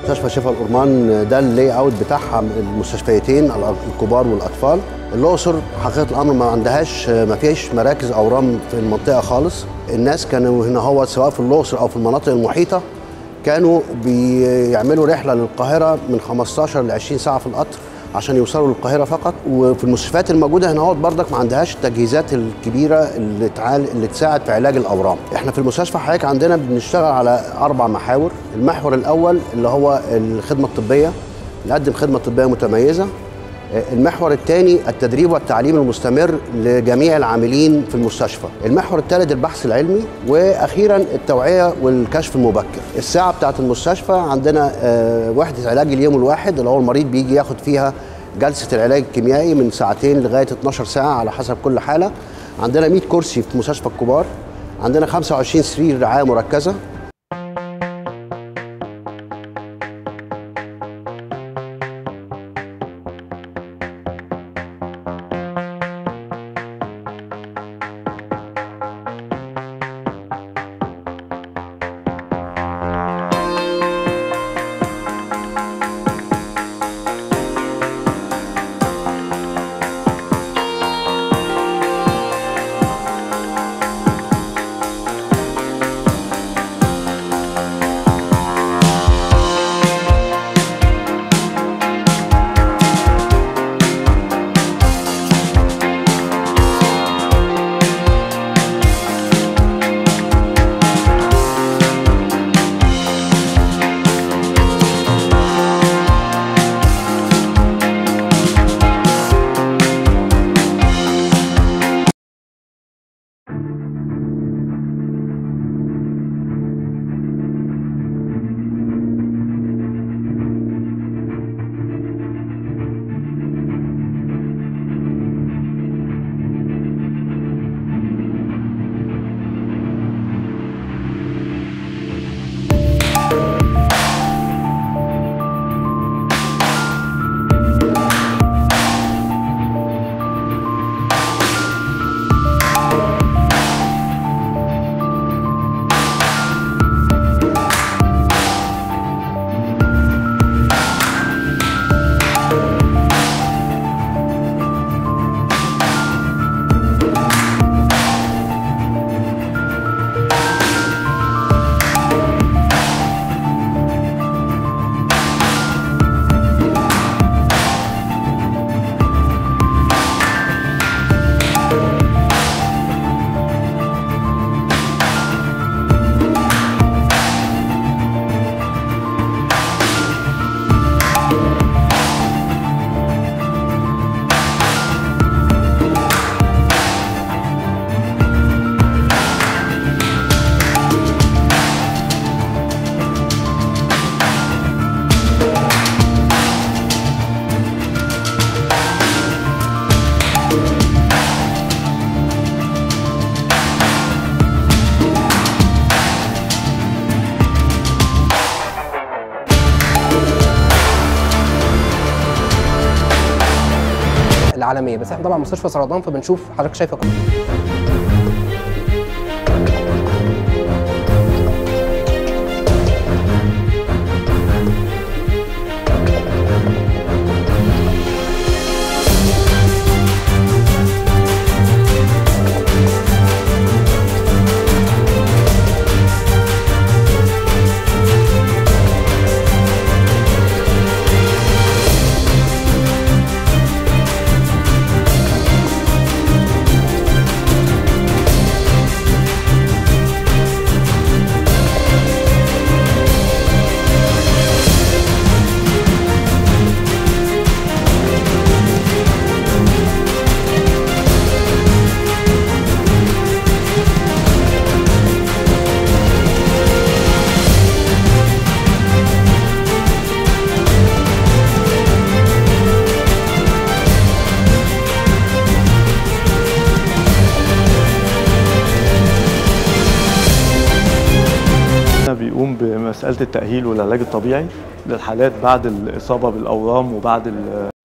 مستشفى شفا الأورمان ده اللاي اوت بتاعها المستشفيتين الكبار والاطفال الاقصر حقيقه الامر ما عندهاش ما فيش مراكز اورام في المنطقه خالص الناس كانوا هنا هو سواء في الاقصر او في المناطق المحيطه كانوا بيعملوا رحله للقاهره من 15 ل 20 ساعه في القطر عشان يوصلوا للقاهره فقط وفي المستشفيات الموجوده هنا هو بردك ما عندهاش التجهيزات الكبيره اللي تعال اللي تساعد في علاج الاورام احنا في المستشفى حضرتك عندنا بنشتغل على اربع محاور المحور الاول اللي هو الخدمه الطبيه نقدم خدمه طبيه متميزه المحور الثاني التدريب والتعليم المستمر لجميع العاملين في المستشفى المحور الثالث البحث العلمي واخيرا التوعيه والكشف المبكر الساعه بتاعه المستشفى عندنا وحده علاج اليوم الواحد اللي هو المريض بيجي ياخد فيها جلسه العلاج الكيميائي من ساعتين لغايه 12 ساعه على حسب كل حاله عندنا 100 كرسي في مستشفى الكبار عندنا 25 سرير رعايه مركزه العالميه بس احنا طبعا مستشفى سرطان فبنشوف حضرتك شايفه كله بيقوم بمسألة التأهيل والعلاج الطبيعي للحالات بعد الإصابة بالأورام وبعد